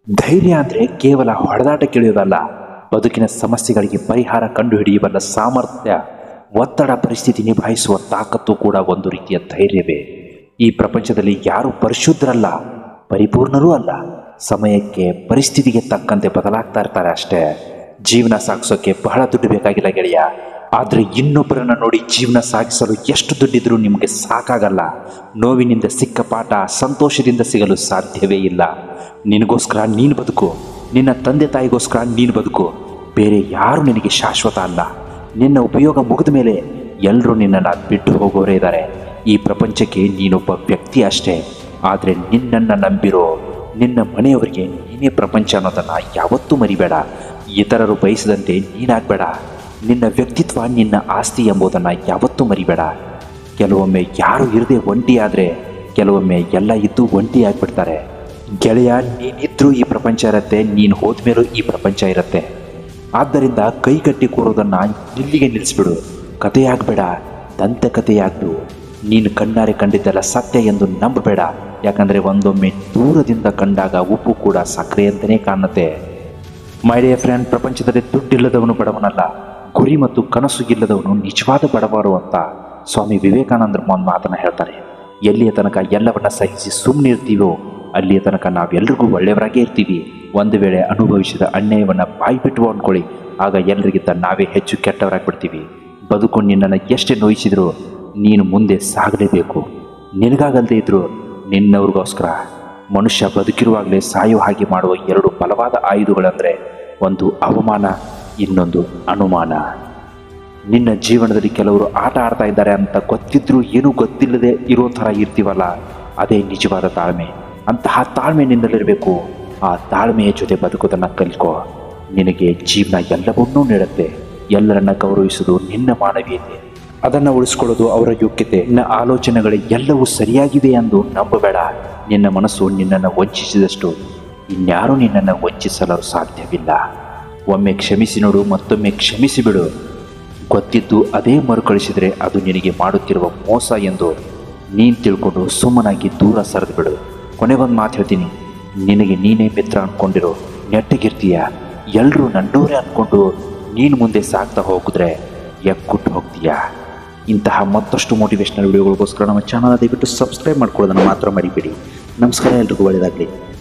ಧೈರ್ಯ ಅಂದರೆ ಕೇವಲ ಹೊಡೆದಾಟ ಕೇಳಿಯೋದಲ್ಲ ಬದುಕಿನ ಸಮಸ್ಯೆಗಳಿಗೆ ಪರಿಹಾರ ಕಂಡುಹಿಡಿಯಬಲ್ಲ ಸಾಮರ್ಥ್ಯ ಒತ್ತಡ ಪರಿಸ್ಥಿತಿ ನಿಭಾಯಿಸುವ ತಾಕತ್ತು ಕೂಡ ಒಂದು ರೀತಿಯ ಧೈರ್ಯವೇ ಈ ಪ್ರಪಂಚದಲ್ಲಿ ಯಾರೂ ಪರಿಶುದ್ಧರಲ್ಲ ಪರಿಪೂರ್ಣರೂ ಅಲ್ಲ ಸಮಯಕ್ಕೆ ಪರಿಸ್ಥಿತಿಗೆ ತಕ್ಕಂತೆ ಬದಲಾಗ್ತಾ ಇರ್ತಾರೆ ಅಷ್ಟೇ ಜೀವನ ಸಾಗಿಸೋಕೆ ಬಹಳ ದುಡ್ಡು ಬೇಕಾಗಿಲ್ಲ ಗೆಳೆಯ ಆದರೆ ಇನ್ನೊಬ್ಬರನ್ನ ನೋಡಿ ಜೀವನ ಸಾಗಿಸಲು ಎಷ್ಟು ದುಡ್ಡಿದ್ರೂ ನಿಮಗೆ ಸಾಕಾಗಲ್ಲ ನೋವಿನಿಂದ ಸಿಕ್ಕ ಪಾಠ ಸಂತೋಷದಿಂದ ಸಿಗಲು ಸಾಧ್ಯವೇ ಇಲ್ಲ ನಿನಗೋಸ್ಕರ ನೀನು ಬದುಕು ನಿನ್ನ ತಂದೆ ತಾಯಿಗೋಸ್ಕರ ನೀನು ಬದುಕು ಬೇರೆ ಯಾರು ನಿನಗೆ ಶಾಶ್ವತ ಅಲ್ಲ ನಿನ್ನ ಉಪಯೋಗ ಮುಗಿದ ಮೇಲೆ ಎಲ್ಲರೂ ನಿನ್ನನ್ನು ಬಿಟ್ಟು ಹೋಗೋರೇ ಇದ್ದಾರೆ ಈ ಪ್ರಪಂಚಕ್ಕೆ ನೀನೊಬ್ಬ ವ್ಯಕ್ತಿ ಅಷ್ಟೇ ಆದರೆ ನಿನ್ನನ್ನು ನಂಬಿರೋ ನಿನ್ನ ಮನೆಯವರಿಗೆ ನೀನೇ ಪ್ರಪಂಚ ಅನ್ನೋದನ್ನು ಯಾವತ್ತೂ ಮರಿಬೇಡ ಇತರರು ಬಯಸಿದಂತೆ ನೀನಾಗಬೇಡ ನಿನ್ನ ವ್ಯಕ್ತಿತ್ವ ನಿನ್ನ ಆಸ್ತಿ ಎಂಬುದನ್ನು ಯಾವತ್ತೂ ಮರಿಬೇಡ ಕೆಲವೊಮ್ಮೆ ಯಾರು ಇರದೆ ಒಂಟಿಯಾದರೆ ಕೆಲವೊಮ್ಮೆ ಎಲ್ಲ ಇದ್ದು ಒಂಟಿ ಆಗ್ಬಿಡ್ತಾರೆ ಗೆಳೆಯ ನೀನಿದ್ರೂ ಈ ಪ್ರಪಂಚ ಇರುತ್ತೆ ನೀನು ಹೋದ್ಮೇಲೂ ಈ ಪ್ರಪಂಚ ಇರುತ್ತೆ ಆದ್ದರಿಂದ ಕೈಗಟ್ಟಿ ಕೂರೋದನ್ನು ಇಲ್ಲಿಗೆ ನಿಲ್ಲಿಸ್ಬಿಡು ಕಥೆಯಾಗಬೇಡ ದಂತಕಥೆಯಾಗ್ಬಿಡು ನೀನು ಕಣ್ಣಾರೆ ಕಂಡಿದ್ದೆಲ್ಲ ಸತ್ಯ ಎಂದು ನಂಬಬೇಡ ಯಾಕಂದರೆ ಒಂದೊಮ್ಮೆ ದೂರದಿಂದ ಕಂಡಾಗ ಉಪ್ಪು ಕೂಡ ಸಕ್ಕರೆ ಅಂತಲೇ ಕಾಣುತ್ತೆ ಮೈ ಡಿಯರ್ ಫ್ರೆಂಡ್ ಪ್ರಪಂಚದಲ್ಲಿ ದುಡ್ಡಿಲ್ಲದವನು ಬಡವನಲ್ಲ ಗುರಿ ಮತ್ತು ಕನಸು ಇಲ್ಲದವನು ನಿಜವಾದ ಬಡವರು ಅಂತ ಸ್ವಾಮಿ ವಿವೇಕಾನಂದರು ಒಂದು ಮಾತನ್ನು ಹೇಳ್ತಾರೆ ಎಲ್ಲಿಯ ತನಕ ಎಲ್ಲವನ್ನ ಸಹಿಸಿ ಸುಮ್ಮನಿರ್ತೀವೋ ಅಲ್ಲಿಯ ತನಕ ನಾವೆಲ್ಲರಿಗೂ ಒಳ್ಳೆಯವರಾಗೇ ಇರ್ತೀವಿ ಒಂದು ವೇಳೆ ಅನುಭವಿಸಿದ ಅನ್ಯಾಯವನ್ನು ಬಾಯಿ ಬಿಟ್ಟು ಅಂದ್ಕೊಳ್ಳಿ ಆಗ ಎಲ್ಲರಿಗಿಂತ ನಾವೇ ಹೆಚ್ಚು ಕೆಟ್ಟವರಾಗ್ಬಿಡ್ತೀವಿ ಬದುಕು ನಿನ್ನನ್ನು ಎಷ್ಟೇ ನೋಯಿಸಿದ್ರು ನೀನು ಮುಂದೆ ಸಾಗಲೇಬೇಕು ನಿನಗಾಗಲ್ದೇ ಇದ್ರು ನಿನ್ನವ್ರಿಗೋಸ್ಕರ ಮನುಷ್ಯ ಬದುಕಿರುವಾಗಲೇ ಸಾಯೋ ಹಾಗೆ ಮಾಡುವ ಎರಡು ಬಲವಾದ ಆಯುಧಗಳಂದರೆ ಒಂದು ಅವಮಾನ ಇನ್ನೊಂದು ಅನುಮಾನ ನಿನ್ನ ಜೀವನದಲ್ಲಿ ಕೆಲವರು ಆಟ ಆಡ್ತಾ ಇದ್ದಾರೆ ಅಂತ ಗೊತ್ತಿದ್ರೂ ಏನೂ ಗೊತ್ತಿಲ್ಲದೆ ಇರೋ ಥರ ಇರ್ತೀವಲ್ಲ ಅದೇ ನಿಜವಾದ ತಾಳ್ಮೆ ಅಂತಹ ತಾಳ್ಮೆ ನಿನ್ನಲ್ಲಿರಬೇಕು ಆ ತಾಳ್ಮೆಯ ಜೊತೆ ಬದುಕೋದನ್ನು ಕಲಿಕೋ ನಿನಗೆ ಜೀವನ ಎಲ್ಲವನ್ನೂ ನೀಡುತ್ತೆ ಎಲ್ಲರನ್ನ ಗೌರವಿಸುವುದು ನಿನ್ನ ಮಾನವೀಯತೆ ಅದನ್ನು ಉಳಿಸ್ಕೊಳ್ಳೋದು ಅವರ ಯೋಗ್ಯತೆ ನಿನ್ನ ಆಲೋಚನೆಗಳು ಎಲ್ಲವೂ ಸರಿಯಾಗಿದೆ ಎಂದು ನಂಬಬೇಡ ನಿನ್ನ ಮನಸ್ಸು ನಿನ್ನನ್ನು ವಂಚಿಸಿದಷ್ಟು ಇನ್ಯಾರೂ ನಿನ್ನನ್ನು ವಂಚಿಸಲು ಸಾಧ್ಯವಿಲ್ಲ ಒಮ್ಮೆ ಕ್ಷಮಿಸಿ ನೋಡು ಮತ್ತೊಮ್ಮೆ ಕ್ಷಮಿಸಿ ಬಿಡು ಗೊತ್ತಿದ್ದು ಅದೇ ಮರುಕಳಿಸಿದರೆ ಅದು ನಿನಗೆ ಮಾಡುತ್ತಿರುವ ಮೋಸ ಎಂದು ನೀನು ತಿಳ್ಕೊಂಡು ಸುಮ್ಮನಾಗಿ ದೂರ ಸರಿದು ಬಿಡು ಕೊನೆಗೊಂದು ಮಾತು ಹೇಳ್ತೀನಿ ನಿನಗೆ ನೀನೇ ಮಿತ್ರ ಅಂದ್ಕೊಂಡಿರೋ ನೆಟ್ಟಗಿರ್ತೀಯ ಎಲ್ಲರೂ ನನ್ನೋರೇ ಅಂದ್ಕೊಂಡು ನೀನು ಮುಂದೆ ಸಾಗ್ತಾ ಹೋಗಿದ್ರೆ ಎಕ್ಕುಟ್ಟು ಹೋಗ್ತೀಯಾ ಇಂತಹ ಮತ್ತಷ್ಟು ಮೋಟಿವೇಶ್ನಲ್ ವಿಡಿಯೋಗಳಿಗೋಸ್ಕರ ನಮ್ಮ ಚಾನಲ್ ದಯವಿಟ್ಟು ಸಬ್ಸ್ಕ್ರೈಬ್ ಮಾಡ್ಕೊಳ್ಳೋದನ್ನು ಮಾತ್ರ ಮರಿಬೇಡಿ ನಮಸ್ಕಾರ ಎಲ್ರಿಗೂ ಒಳ್ಳೆಯದಾಗಲಿ